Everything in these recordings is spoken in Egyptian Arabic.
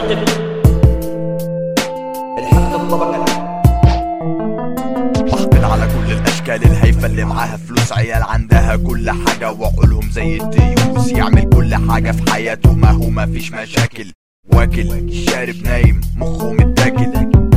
الحقد الحقد الطبقة بحقد على كل الاشكال الهايفه اللي معاها فلوس عيال عندها كل حاجه وعقولهم زي التيوس يعمل كل حاجه في حياته ما هو ما فيش مشاكل واكل شارب نايم مخه متاكل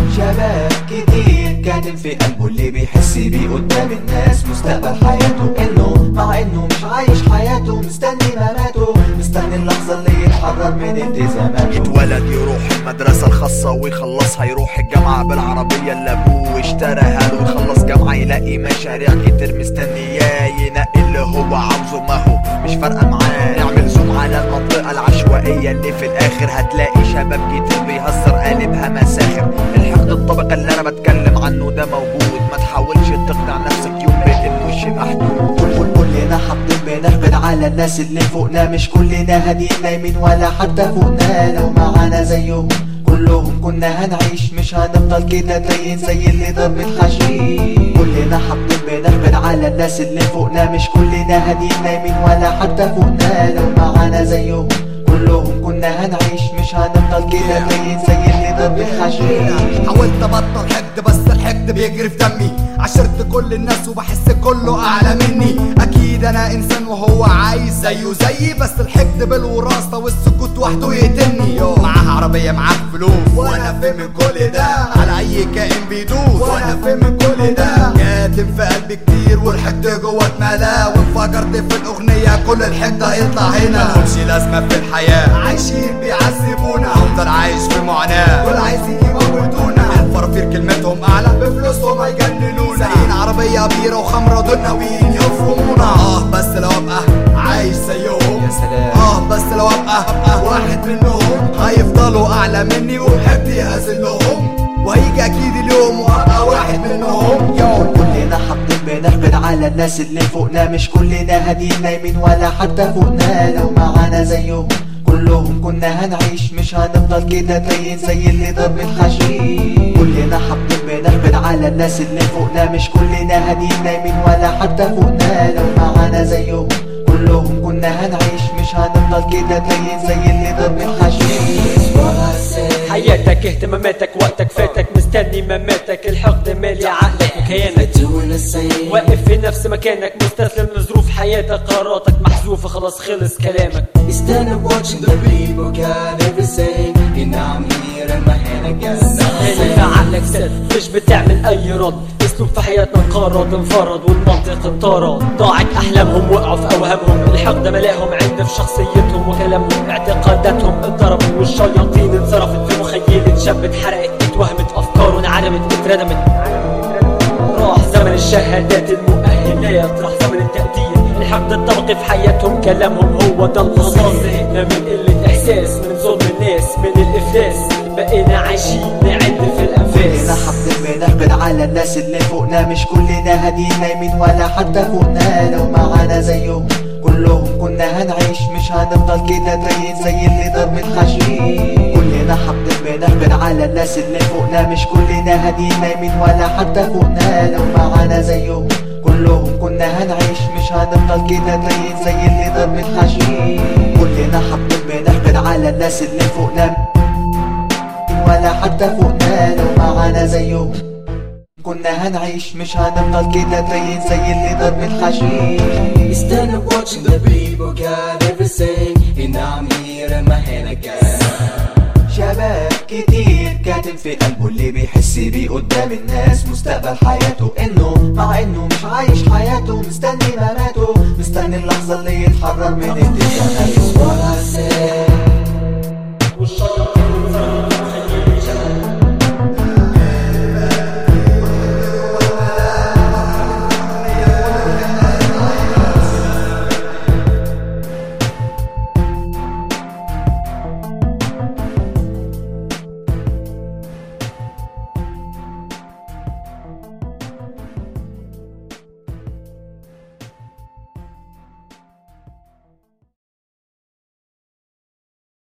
شباب كتير كاتم في قلبه اللي بيحس بيه قدام الناس مستقبل حياته انه مع انه مش عايش حياته مستني مماته مستني اللحظة اللي يتحرر من التزاماته يتولد يروح المدرسة الخاصة ويخلصها يروح الجامعة بالعربية اللي أبوه اشتراها له يخلص جامعة يلاقي مشاريع كتير مستنياه ينقي اللي هو عاوزه ما هو مش فارقة معاه نعمل زوم على المنطقة العشوائية اللي في الآخر هتلاقي شباب كتير بيهزر قالبها مساخر الحقد الطبقة اللي أنا بتكلم عنه ده موجود ما تحاولش تقنع نفسك يوم بإنه شيء محدود كل كل كلنا حاطين بنحقد على الناس اللي فوقنا مش كلنا هادين نايمين ولا حتى فوقنا لو معانا زيهم كلهم كنا هنعيش مش هنفضل كده تايهين زي اللي ضرب الحشيش كلنا حاطين بنحقد على الناس اللي فوقنا مش كلنا هادين نايمين ولا حتى فوقنا لو معانا زيهم كلهم كنا هنعيش مش هنفضل كده تايهين زي اللي ضرب الحشيش حاولت ابطل حقد بس الحقد بيجري في دمي عشرت كل الناس وبحس كله اعلى مني اكيد انا انسان وهو عايز زيه زيي بس الحقد بالوراثه والسكوت وحده يقتلني يو معاه عربيه معاه فلوس وانا في من كل ده على اي كائن بيدوس وانا في من كل ده كاتم في قلبي كتير والحقد جوه اتملا وانفجرت في الاغنيه كل الحقد هيطلع هنا ملهمش لازمه في الحياه عايشين بيعذبونا افضل عايش في معاناه دول عايزين يموتونا الفرافير كلمتهم اعلى بفلوسهم هيجننونا سايقين عربيه بيره وخمره دول ناويين يفرمونا اه بس لو ابقى عايش زيهم يا سلام. اه بس لو ابقى ابقى واحد منهم هيفضلوا اعلى مني وحبي هزلهم وهيجي اكيد اليوم وابقى واحد منهم يوم كلنا حاطين بنحقد على الناس اللي فوقنا مش كلنا هادين نايمين ولا حتى فوقنا لو معانا زيهم كلهم كنا هنعيش مش هنفضل كده تايهين زي اللي ضرب الحشيش كلنا حاطين بنحقد على الناس اللي فوقنا مش كلنا هادين نايمين ولا حتى فوقنا لو معانا زيهم كلهم كنا هنعيش مش هنفضل كده تايهين زي اللي ضرب الحشيش حياتك اهتماماتك وقتك فاتك مستني مماتك الحقد مالي عقلك وكيانك واقف في نفس مكانك مستسلم لظروف حياتك قراراتك محذوفة خلاص خلص كلامك Instead of watching the people got everything And now I'm here and my hand again هاني في عقلك سد مش بتعمل اي رد اسلوب في حياتنا انقرض انفرد والمنطق انطرد ضاعت احلامهم وقعوا في اوهامهم الحقد ملاهم عند في شخصيتهم وكلامهم اعتقاداتهم اتضربوا والشياطين انصرفت في مخيلة شاب اتحرقت اتوهمت افكاره انعدمت اتردمت راح زمن الشهادات المؤهلات راح زمن التقدير الحقد الطبقي في حياتهم كلامهم هو ده الخلاص زهقنا من قلة احساس من ظلم الناس من الافلاس بقينا عايشين نعد في كلنا الانفاس حاطين بنحقد على الناس اللي فوقنا مش كلنا هادين نايمين ولا حتى فوقنا لو معانا زيهم كلهم كنا هنعيش مش هنفضل كده تايهين زي اللي ضرب الحشيش كلنا حاطين بنحقد على الناس اللي فوقنا مش كلنا هادين نايمين ولا حتى فوقنا لو معانا زيهم كلهم كنا هنعيش مش هنفضل كده تايهين زي اللي ضرب الحشيش كلنا حاطين بنحقد على الناس اللي فوقنا ولا حتى فوقنا لو معانا زيهم كنا هنعيش مش هنفضل كده تايهين زي اللي ضرب الحشيش Instead of watching the people got everything And now I'm here and my hand again شباب كتير كاتم في قلبه اللي بيحس بيه قدام الناس مستقبل حياته انه مع انه مش عايش حياته مستني مماته مستني اللحظة اللي يتحرر من التزاماته